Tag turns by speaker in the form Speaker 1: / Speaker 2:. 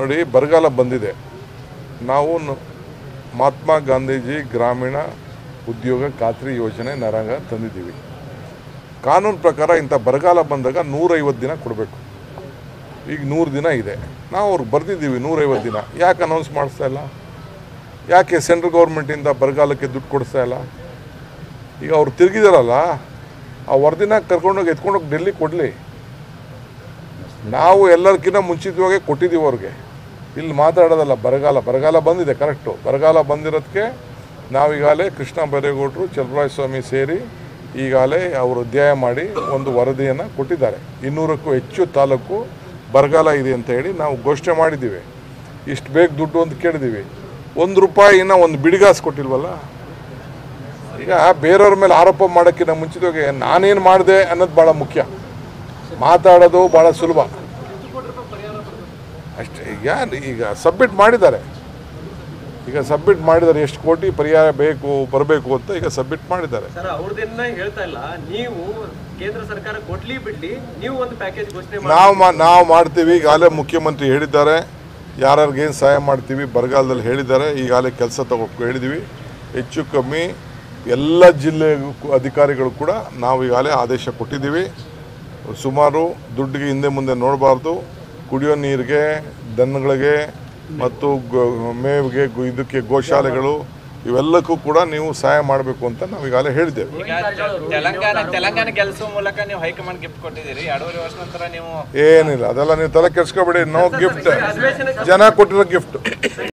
Speaker 1: ನೋಡಿ ಬರಗಾಲ ಬಂದಿದೆ ನಾವು ನ- ಮಹಾತ್ಮ ಗಾಂಧೀಜಿ ಗ್ರಾಮೀಣ ಉದ್ಯೋಗ ಖಾತ್ರಿ ಯೋಜನೆ ನರಂಗ ತಂದಿದ್ದೀವಿ ಕಾನೂನು ಪ್ರಕಾರ ಇಂಥ ಬರಗಾಲ ಬಂದಾಗ ನೂರೈವತ್ತು ದಿನ ಕೊಡಬೇಕು ಈಗ ನೂರು ದಿನ ಇದೆ ನಾವು ಅವ್ರಿಗೆ ಬರೆದಿದ್ದೀವಿ ನೂರೈವತ್ತು ದಿನ ಯಾಕೆ ಅನೌನ್ಸ್ ಮಾಡಿಸ್ತಾ ಇಲ್ಲ ಯಾಕೆ ಸೆಂಟ್ರಲ್ ಗೌರ್ಮೆಂಟಿಂದ ಬರಗಾಲಕ್ಕೆ ದುಡ್ಡು ಕೊಡಿಸ್ತಾ ಇಲ್ಲ ಈಗ ಅವ್ರು ತಿರುಗಿದಾರಲ್ಲ ಆ ವರದಿನ ಕರ್ಕೊಂಡೋಗಿ ಎತ್ಕೊಂಡೋಗಿ ಡೆಲ್ಲಿ ಕೊಡಲಿ ನಾವು ಎಲ್ಲರಿಗಿಂತ ಮುಂಚಿತವಾಗಿ ಕೊಟ್ಟಿದ್ದೀವಿ ಅವ್ರಿಗೆ ಇಲ್ಲಿ ಮಾತಾಡೋದಲ್ಲ ಬರಗಾಲ ಬರಗಾಲ ಬಂದಿದೆ ಕರೆಕ್ಟು ಬರಗಾಲ ಬಂದಿರೋದಕ್ಕೆ ನಾವೀಗಾಗಲೇ ಕೃಷ್ಣ ಬೈರೇಗೌಡರು ಚಲಪರಾಯ ಸ್ವಾಮಿ ಸೇರಿ ಈಗಾಗಲೇ ಅವರು ಅಧ್ಯಾಯ ಮಾಡಿ ಒಂದು ವರದಿಯನ್ನು ಕೊಟ್ಟಿದ್ದಾರೆ ಇನ್ನೂರಕ್ಕೂ ಹೆಚ್ಚು ತಾಲೂಕು ಬರಗಾಲ ಇದೆ ಅಂತ ಹೇಳಿ ನಾವು ಘೋಷಣೆ ಮಾಡಿದ್ದೀವಿ ಇಷ್ಟು ಬೇಗ ದುಡ್ಡು ಅಂತ ಕೇಳಿದ್ದೀವಿ ಒಂದು ರೂಪಾಯಿನ ಒಂದು ಬಿಡಿಗಾಸು ಕೊಟ್ಟಿಲ್ವಲ್ಲ ಈಗ ಬೇರೆಯವ್ರ ಮೇಲೆ ಆರೋಪ ಮಾಡೋಕ್ಕಿಂತ ಮುಂಚಿತವಾಗಿ ನಾನೇನು ಮಾಡಿದೆ ಅನ್ನೋದು ಭಾಳ ಮುಖ್ಯ ಮಾತಾಡೋದು ಭಾಳ ಸುಲಭ ಅಷ್ಟೇ ಈಗ ಈಗ ಸಬ್ಮಿಟ್ ಮಾಡಿದ್ದಾರೆ ಈಗ ಸಬ್ಮಿಟ್ ಮಾಡಿದ್ದಾರೆ ಎಷ್ಟು ಕೋಟಿ ಪರಿಹಾರ ಬೇಕು ಬರಬೇಕು ಅಂತ ಈಗ ಸಬ್ಮಿಟ್ ಮಾಡಿದ್ದಾರೆ
Speaker 2: ಸರ್ ಅವ್ರದನ್ನ ಹೇಳ್ತಾ ಇಲ್ಲ ನೀವು ಕೇಂದ್ರ ಸರ್ಕಾರ ಕೊಡ್ಲಿ ಬಿಡ್ಲಿ ನೀವು ಒಂದು ಪ್ಯಾಕೇಜ್ ಘೋಷಣೆ ಮಾಡಿ
Speaker 1: ನಾವು ಮಾ ನಾವು ಮಾಡ್ತೀವಿ ಈಗಾಗಲೇ ಮುಖ್ಯಮಂತ್ರಿ ಹೇಳಿದ್ದಾರೆ ಯಾರ್ಯಾರಿಗೇನು ಸಹಾಯ ಮಾಡ್ತೀವಿ ಬರಗಾಲದಲ್ಲಿ ಹೇಳಿದ್ದಾರೆ ಈಗಾಗಲೇ ಕೆಲಸ ತಗೋ ಹೇಳಿದ್ದೀವಿ ಹೆಚ್ಚು ಕಮ್ಮಿ ಎಲ್ಲ ಜಿಲ್ಲೆ ಅಧಿಕಾರಿಗಳು ಕೂಡ ನಾವು ಈಗಾಗಲೇ ಆದೇಶ ಕೊಟ್ಟಿದ್ದೀವಿ ಸುಮಾರು ದುಡ್ಡಿಗೆ ಹಿಂದೆ ಮುಂದೆ ನೋಡಬಾರ್ದು ಕುಡಿಯೋ ನೀರಿಗೆ ದನಗಳಿಗೆ ಮತ್ತು ಗೋ- ಮೇವಿಗೆ ಗೋ- ಇದಕ್ಕೆ ಗೋಶಾಲೆಗಳು ಇವೆಲ್ಲಕ್ಕೂ ಕೂಡ ನೀವು ಸಹಾಯ ಮಾಡಬೇಕು ಅಂತ ನಾವು ಈಗಾಗಲೇ ಹೇಳಿದ್ದೇವೆ
Speaker 3: ಈಗ ತೆಲಂಗಾಣ ತೆಲಂಗಾಣ ಗೆಲ್ಸುವ ಮೂಲಕ ನೀವು ಹೈಕಮಾಂಡ್ ಗಿಫ್ಟ್ ಕೊಟ್ಟಿದ್ದೀರಿ ಎರಡೂವರೆ ವರ್ಷ ನಂತರ ನೀವು
Speaker 1: ಏನಿಲ್ಲ ಅದೆಲ್ಲ ನೀವು ತಲೆ ಕೆಡ್ಸ್ಕೊಬೇಡಿ ನೋ ಗಿಫ್ಟ್ ಜನ ಕೊಟ್ಟಿರೋ ಗಿಫ್ಟ್